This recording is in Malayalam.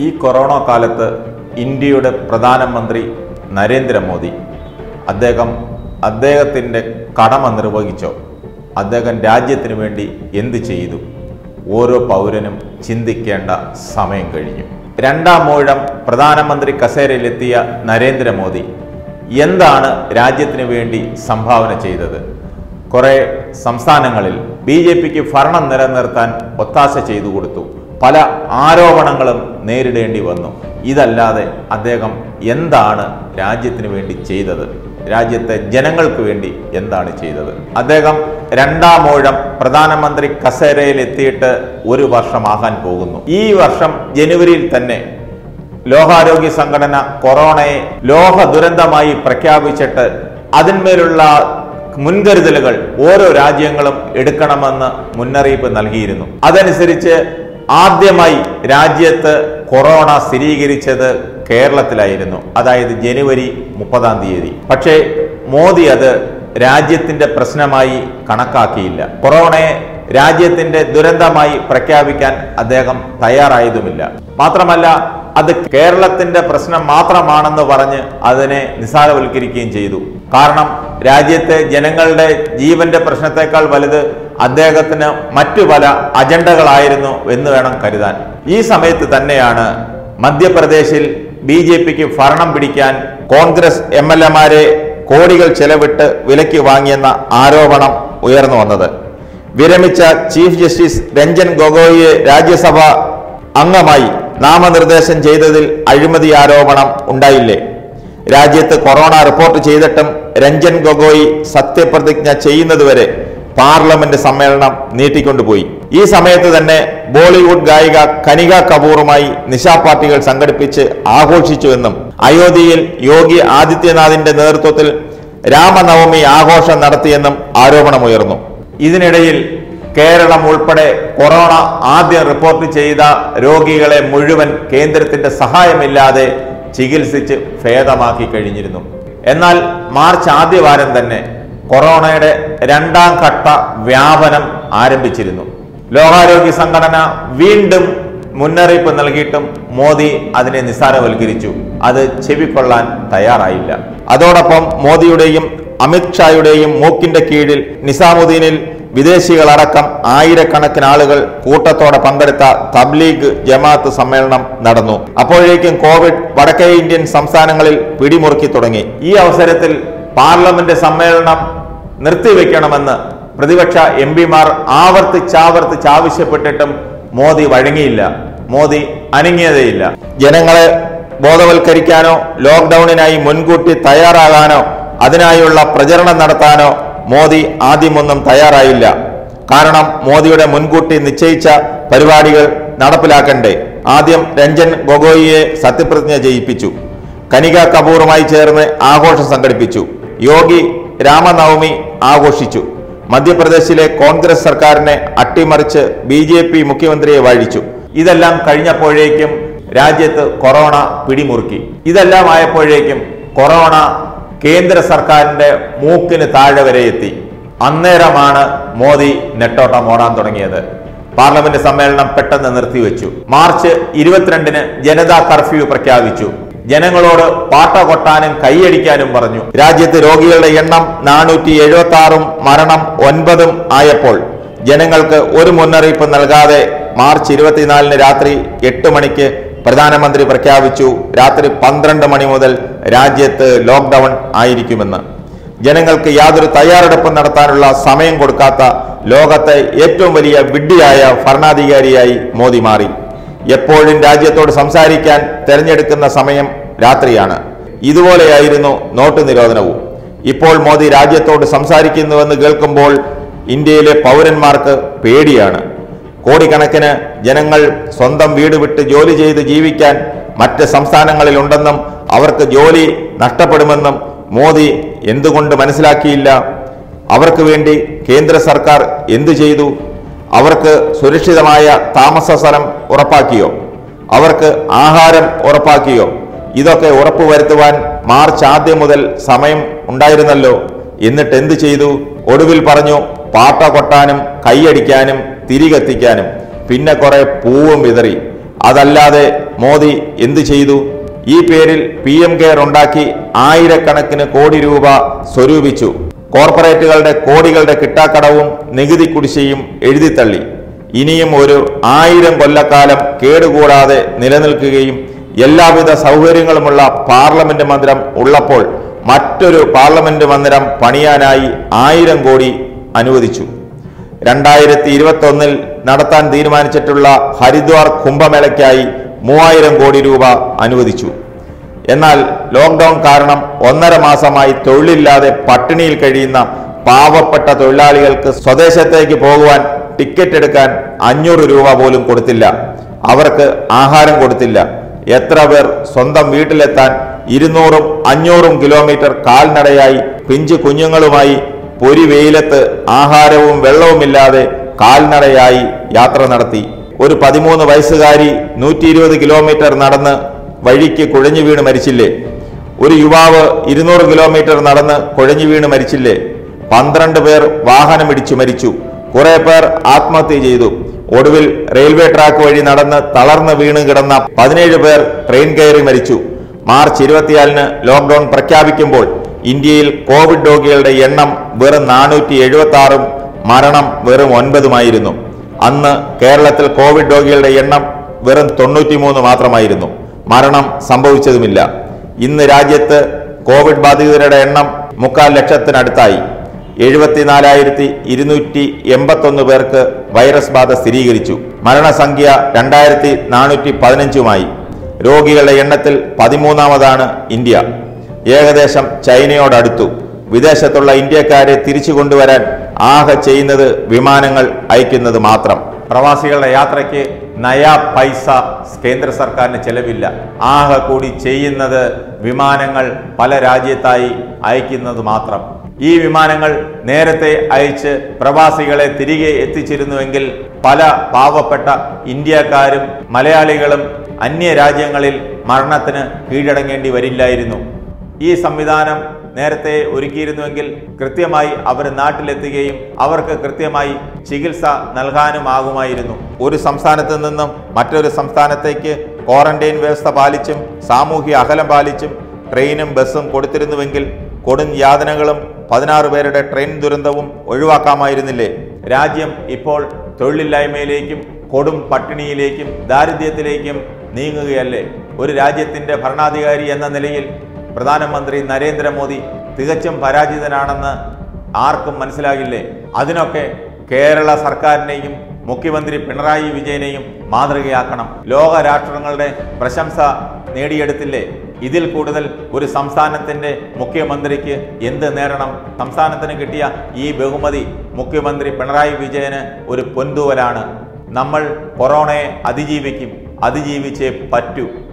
ഈ കൊറോണ കാലത്ത് ഇന്ത്യയുടെ പ്രധാനമന്ത്രി നരേന്ദ്രമോദി അദ്ദേഹം അദ്ദേഹത്തിൻ്റെ കടമ നിർവഹിച്ചോ അദ്ദേഹം രാജ്യത്തിന് വേണ്ടി എന്ത് ചെയ്തു ഓരോ പൗരനും ചിന്തിക്കേണ്ട സമയം കഴിഞ്ഞു രണ്ടാം മൂഴം പ്രധാനമന്ത്രി കസേരയിലെത്തിയ നരേന്ദ്രമോദി എന്താണ് രാജ്യത്തിന് വേണ്ടി സംഭാവന ചെയ്തത് കുറെ സംസ്ഥാനങ്ങളിൽ ബി ജെ പിക്ക് ഭരണം നിലനിർത്താൻ ഒത്താശ ചെയ്തു കൊടുത്തു പല ആരോപണങ്ങളും നേരിടേണ്ടി വന്നു ഇതല്ലാതെ അദ്ദേഹം എന്താണ് രാജ്യത്തിന് വേണ്ടി ചെയ്തത് രാജ്യത്തെ ജനങ്ങൾക്ക് വേണ്ടി എന്താണ് ചെയ്തത് അദ്ദേഹം രണ്ടാം ഊഴം പ്രധാനമന്ത്രി കസേരയിൽ എത്തിയിട്ട് ഒരു വർഷമാകാൻ പോകുന്നു ഈ വർഷം ജനുവരിയിൽ തന്നെ ലോകാരോഗ്യ സംഘടന കൊറോണയെ ലോക ദുരന്തമായി പ്രഖ്യാപിച്ചിട്ട് അതിന്മേലുള്ള മുൻകരുതലുകൾ ഓരോ രാജ്യങ്ങളും എടുക്കണമെന്ന് മുന്നറിയിപ്പ് നൽകിയിരുന്നു അതനുസരിച്ച് ആദ്യമായി രാജ്യത്ത് കൊറോണ സ്ഥിരീകരിച്ചത് കേരളത്തിലായിരുന്നു അതായത് ജനുവരി മുപ്പതാം തീയതി പക്ഷേ മോദി അത് രാജ്യത്തിന്റെ പ്രശ്നമായി കണക്കാക്കിയില്ല കൊറോണയെ രാജ്യത്തിന്റെ ദുരന്തമായി പ്രഖ്യാപിക്കാൻ അദ്ദേഹം തയ്യാറായതുമില്ല മാത്രമല്ല അത് കേരളത്തിന്റെ പ്രശ്നം മാത്രമാണെന്ന് പറഞ്ഞ് അതിനെ നിസാരവൽക്കരിക്കുകയും ചെയ്തു കാരണം രാജ്യത്തെ ജനങ്ങളുടെ ജീവന്റെ പ്രശ്നത്തെക്കാൾ വലുത് അദ്ദേഹത്തിന് മറ്റു പല അജണ്ടകളായിരുന്നു എന്ന് വേണം കരുതാൻ ഈ സമയത്ത് തന്നെയാണ് മധ്യപ്രദേശിൽ ബി ജെ പിക്ക് ഭരണം പിടിക്കാൻ കോൺഗ്രസ് എം എൽ എമാരെ കോടികൾ ചെലവിട്ട് വിലയ്ക്ക് വാങ്ങിയെന്ന ആരോപണം ഉയർന്നു വന്നത് വിരമിച്ച ചീഫ് ജസ്റ്റിസ് രഞ്ജൻ ഗൊഗോയിയെ രാജ്യസഭ അംഗമായി നാമനിർദ്ദേശം ചെയ്തതിൽ അഴിമതി ആരോപണം ഉണ്ടായില്ലേ രാജ്യത്ത് കൊറോണ റിപ്പോർട്ട് ചെയ്തിട്ടും രഞ്ജൻ ഗൊഗോയി സത്യപ്രതിജ്ഞ ചെയ്യുന്നതുവരെ പാർലമെന്റ് സമ്മേളനം നീട്ടിക്കൊണ്ടുപോയി ഈ സമയത്ത് തന്നെ ബോളിവുഡ് ഗായിക കനിക കപൂറുമായി നിശാ പാർട്ടികൾ സംഘടിപ്പിച്ച് ആഘോഷിച്ചുവെന്നും അയോധ്യയിൽ യോഗി ആദിത്യനാഥിന്റെ നേതൃത്വത്തിൽ രാമനവമി ആഘോഷം നടത്തിയെന്നും ആരോപണമുയർന്നു ഇതിനിടയിൽ കേരളം ഉൾപ്പെടെ കൊറോണ ആദ്യം റിപ്പോർട്ട് ചെയ്ത രോഗികളെ മുഴുവൻ കേന്ദ്രത്തിന്റെ സഹായമില്ലാതെ ചികിത്സിച്ച് ഭേദമാക്കി കഴിഞ്ഞിരുന്നു എന്നാൽ മാർച്ച് ആദ്യവാരം തന്നെ കൊറോണയുടെ രണ്ടാം ഘട്ട വ്യാപനം ആരംഭിച്ചിരുന്നു ലോകാരോഗ്യ സംഘടന വീണ്ടും മുന്നറിയിപ്പ് നൽകിയിട്ടും മോദി അതിനെ നിസ്സാരവൽക്കരിച്ചു അത് ചെവിക്കൊള്ളാൻ തയ്യാറായില്ല അതോടൊപ്പം മോദിയുടെയും അമിത്ഷായുടെയും മൂക്കിന്റെ കീഴിൽ നിസാമുദ്ദീനിൽ വിദേശികളടക്കം ആയിരക്കണക്കിന് ആളുകൾ കൂട്ടത്തോടെ പങ്കെടുത്ത തബ്ലീഗ് ജമാഅത്ത് സമ്മേളനം നടന്നു അപ്പോഴേക്കും കോവിഡ് വടക്കേ ഇന്ത്യൻ സംസ്ഥാനങ്ങളിൽ പിടിമുറുക്കി തുടങ്ങി ഈ അവസരത്തിൽ പാർലമെന്റ് സമ്മേളനം നിർത്തിവെക്കണമെന്ന് പ്രതിപക്ഷ എം പിമാർ ആവർത്തിച്ചാവർത്തിച്ച് ആവശ്യപ്പെട്ടിട്ടും മോദി വഴങ്ങിയില്ല മോദി അനങ്ങിയതേയില്ല ജനങ്ങളെ ബോധവൽക്കരിക്കാനോ ലോക്ക്ഡൌണിനായി മുൻകൂട്ടി തയ്യാറാകാനോ അതിനായുള്ള പ്രചരണം നടത്താനോ മോദി ആദ്യമൊന്നും തയ്യാറായില്ല കാരണം മോദിയുടെ മുൻകൂട്ടി നിശ്ചയിച്ച പരിപാടികൾ നടപ്പിലാക്കണ്ടേ ആദ്യം രഞ്ജൻ ഗൊഗോയിയെ സത്യപ്രതിജ്ഞ ചെയ്യിപ്പിച്ചു കനിക കപൂറുമായി ചേർന്ന് ആഘോഷം സംഘടിപ്പിച്ചു യോഗി രാമനവമി ആഘോഷിച്ചു മധ്യപ്രദേശിലെ കോൺഗ്രസ് സർക്കാരിനെ അട്ടിമറിച്ച് ബി ജെ പി മുഖ്യമന്ത്രിയെ വാഴിച്ചു ഇതെല്ലാം കഴിഞ്ഞപ്പോഴേക്കും രാജ്യത്ത് കൊറോണ പിടിമുറുക്കി ഇതെല്ലാം ആയപ്പോഴേക്കും കൊറോണ കേന്ദ്ര സർക്കാരിന്റെ മൂക്കിന് താഴെ വരെ എത്തി അന്നേരമാണ് മോദി നെട്ടോട്ടം ഓടാൻ തുടങ്ങിയത് പാർലമെന്റ് സമ്മേളനം പെട്ടെന്ന് നിർത്തിവെച്ചു മാർച്ച് ഇരുപത്തിരണ്ടിന് ജനതാ കർഫ്യൂ പ്രഖ്യാപിച്ചു ജനങ്ങളോട് പാട്ട കൊട്ടാനും കൈയടിക്കാനും പറഞ്ഞു രാജ്യത്ത് രോഗികളുടെ എണ്ണം നാനൂറ്റി എഴുപത്തി ആറും മരണം ഒൻപതും ആയപ്പോൾ ജനങ്ങൾക്ക് ഒരു മുന്നറിയിപ്പ് നൽകാതെ മാർച്ച് ഇരുപത്തിനാലിന് രാത്രി എട്ട് മണിക്ക് പ്രധാനമന്ത്രി പ്രഖ്യാപിച്ചു രാത്രി പന്ത്രണ്ട് മണി മുതൽ രാജ്യത്ത് ലോക്ക്ഡൌൺ ആയിരിക്കുമെന്ന് ജനങ്ങൾക്ക് യാതൊരു തയ്യാറെടുപ്പും നടത്താനുള്ള സമയം കൊടുക്കാത്ത ലോകത്തെ ഏറ്റവും വലിയ വിഡ്ഢിയായ ഭരണാധികാരിയായി മോദി മാറി എപ്പോഴും രാജ്യത്തോട് സംസാരിക്കാൻ തെരഞ്ഞെടുക്കുന്ന സമയം രാത്രിയാണ് ഇതുപോലെയായിരുന്നു നോട്ട് നിരോധനവും ഇപ്പോൾ മോദി രാജ്യത്തോട് സംസാരിക്കുന്നുവെന്ന് കേൾക്കുമ്പോൾ ഇന്ത്യയിലെ പൗരന്മാർക്ക് പേടിയാണ് കോടിക്കണക്കിന് ജനങ്ങൾ സ്വന്തം വീട് വിട്ട് ജോലി ചെയ്ത് ജീവിക്കാൻ മറ്റ് സംസ്ഥാനങ്ങളിലുണ്ടെന്നും അവർക്ക് ജോലി നഷ്ടപ്പെടുമെന്നും മോദി എന്തുകൊണ്ട് മനസ്സിലാക്കിയില്ല അവർക്ക് വേണ്ടി കേന്ദ്ര സർക്കാർ എന്തു ചെയ്തു അവർക്ക് സുരക്ഷിതമായ താമസ സ്ഥലം ഉറപ്പാക്കിയോ അവർക്ക് ആഹാരം ഉറപ്പാക്കിയോ ഇതൊക്കെ ഉറപ്പുവരുത്തുവാൻ മാർച്ച് ആദ്യം മുതൽ സമയം ഉണ്ടായിരുന്നല്ലോ എന്നിട്ട് എന്തു ചെയ്തു ഒടുവിൽ പറഞ്ഞു പാട്ട കൊട്ടാനും കൈയടിക്കാനും തിരികെത്തിക്കാനും പിന്നെ കുറെ പൂവും വിതറി അതല്ലാതെ മോദി എന്തു ചെയ്തു ഈ പേരിൽ പി എം കെയർ ഉണ്ടാക്കി ആയിരക്കണക്കിന് കോടി രൂപ സ്വരൂപിച്ചു കോർപ്പറേറ്റുകളുടെ കോടികളുടെ കിട്ടാക്കടവും നികുതി കുടിശ്ശിയും എഴുതിത്തള്ളി ഇനിയും ഒരു ആയിരം കൊല്ലക്കാലം കേടുകൂടാതെ നിലനിൽക്കുകയും എല്ലാവിധ സൗകര്യങ്ങളുമുള്ള പാർലമെന്റ് മന്ദിരം ഉള്ളപ്പോൾ മറ്റൊരു പാർലമെന്റ് മന്ദിരം പണിയാനായി ആയിരം കോടി അനുവദിച്ചു രണ്ടായിരത്തി ഇരുപത്തി ഒന്നിൽ നടത്താൻ തീരുമാനിച്ചിട്ടുള്ള ഹരിദ്വാർ കുംഭമേളയ്ക്കായി മൂവായിരം കോടി രൂപ അനുവദിച്ചു എന്നാൽ ലോക്ക്ഡൌൺ കാരണം ഒന്നര മാസമായി തൊഴിലില്ലാതെ പട്ടിണിയിൽ കഴിയുന്ന പാവപ്പെട്ട തൊഴിലാളികൾക്ക് സ്വദേശത്തേക്ക് പോകുവാൻ ടിക്കറ്റ് എടുക്കാൻ അഞ്ഞൂറ് രൂപ പോലും കൊടുത്തില്ല അവർക്ക് ആഹാരം കൊടുത്തില്ല എത്ര പേർ സ്വന്തം വീട്ടിലെത്താൻ ഇരുന്നൂറും അഞ്ഞൂറും കിലോമീറ്റർ കാൽനടയായി പിഞ്ചു കുഞ്ഞുങ്ങളുമായി പൊരി വെയിലത്ത് ആഹാരവും വെള്ളവുമില്ലാതെ കാൽനടയായി യാത്ര നടത്തി ഒരു പതിമൂന്ന് വയസ്സുകാരി നൂറ്റി ഇരുപത് കിലോമീറ്റർ നടന്ന് വഴിക്ക് കുഴഞ്ഞു വീണ് മരിച്ചില്ലേ ഒരു യുവാവ് ഇരുന്നൂറ് കിലോമീറ്റർ നടന്ന് കുഴഞ്ഞു വീണ് മരിച്ചില്ലേ പന്ത്രണ്ട് പേർ വാഹനമിടിച്ചു മരിച്ചു കുറെ പേർ ആത്മഹത്യ ചെയ്തു ഒടുവിൽ റെയിൽവേ ട്രാക്ക് വഴി നടന്ന് തളർന്ന് വീണ് കിടന്ന പതിനേഴ് പേർ ട്രെയിൻ കയറി മരിച്ചു മാർച്ച് ഇരുപത്തിയാലിന് ലോക്ക്ഡൌൺ പ്രഖ്യാപിക്കുമ്പോൾ ഇന്ത്യയിൽ കോവിഡ് രോഗികളുടെ എണ്ണം വെറും നാനൂറ്റി എഴുപത്തി ആറും മരണം വെറും ഒൻപതുമായിരുന്നു അന്ന് കേരളത്തിൽ കോവിഡ് രോഗികളുടെ എണ്ണം വെറും തൊണ്ണൂറ്റിമൂന്ന് മാത്രമായിരുന്നു മരണം സംഭവിച്ചതുമില്ല ഇന്ന് രാജ്യത്ത് കോവിഡ് ബാധിതരുടെ എണ്ണം മുക്കാൽ ലക്ഷത്തിനടുത്തായി എഴുപത്തിനാലായിരത്തി ഇരുന്നൂറ്റി എൺപത്തൊന്ന് പേർക്ക് വൈറസ് ബാധ സ്ഥിരീകരിച്ചു മരണസംഖ്യ രണ്ടായിരത്തി നാനൂറ്റി പതിനഞ്ചുമായി രോഗികളുടെ എണ്ണത്തിൽ പതിമൂന്നാമതാണ് ഇന്ത്യ ഏകദേശം ചൈനയോടടുത്തു വിദേശത്തുള്ള ഇന്ത്യക്കാരെ തിരിച്ചു കൊണ്ടുവരാൻ ആകെ ചെയ്യുന്നത് വിമാനങ്ങൾ അയക്കുന്നത് മാത്രം പ്രവാസികളുടെ യാത്രയ്ക്ക് നയാ പൈസ കേന്ദ്ര സർക്കാരിന് ചെലവില്ല ആകെ കൂടി ചെയ്യുന്നത് വിമാനങ്ങൾ പല രാജ്യത്തായി അയക്കുന്നത് മാത്രം ഈ വിമാനങ്ങൾ നേരത്തെ അയച്ച് പ്രവാസികളെ തിരികെ എത്തിച്ചിരുന്നുവെങ്കിൽ പല പാവപ്പെട്ട ഇന്ത്യക്കാരും മലയാളികളും അന്യ രാജ്യങ്ങളിൽ മരണത്തിന് കീഴടങ്ങേണ്ടി വരില്ലായിരുന്നു ഈ സംവിധാനം നേരത്തെ ഒരുക്കിയിരുന്നുവെങ്കിൽ കൃത്യമായി അവർ നാട്ടിലെത്തുകയും അവർക്ക് കൃത്യമായി ചികിത്സ നൽകാനുമാകുമായിരുന്നു ഒരു സംസ്ഥാനത്ത് നിന്നും മറ്റൊരു സംസ്ഥാനത്തേക്ക് ക്വാറന്റൈൻ വ്യവസ്ഥ പാലിച്ചും സാമൂഹ്യ അകലം പാലിച്ചും ട്രെയിനും ബസ്സും കൊടുത്തിരുന്നുവെങ്കിൽ കൊടും യാതനകളും പതിനാറ് പേരുടെ ട്രെയിൻ ദുരന്തവും ഒഴിവാക്കാമായിരുന്നില്ലേ രാജ്യം ഇപ്പോൾ തൊഴിലില്ലായ്മയിലേക്കും കൊടും പട്ടിണിയിലേക്കും ദാരിദ്ര്യത്തിലേക്കും നീങ്ങുകയല്ലേ ഒരു രാജ്യത്തിന്റെ ഭരണാധികാരി എന്ന നിലയിൽ പ്രധാനമന്ത്രി നരേന്ദ്രമോദി തികച്ചും പരാജിതനാണെന്ന് ആർക്കും മനസ്സിലാകില്ലേ അതിനൊക്കെ കേരള സർക്കാരിനെയും മുഖ്യമന്ത്രി പിണറായി വിജയനെയും മാതൃകയാക്കണം ലോക രാഷ്ട്രങ്ങളുടെ പ്രശംസ നേടിയെടുത്തില്ലേ ഇതിൽ കൂടുതൽ ഒരു സംസ്ഥാനത്തിന്റെ മുഖ്യമന്ത്രിക്ക് എന്ത് നേടണം സംസ്ഥാനത്തിന് കിട്ടിയ ഈ ബഹുമതി മുഖ്യമന്ത്രി പിണറായി വിജയന് ഒരു പൊൻതൂവലാണ് നമ്മൾ കൊറോണയെ അതിജീവിക്കും അതിജീവിച്ചേ പറ്റൂ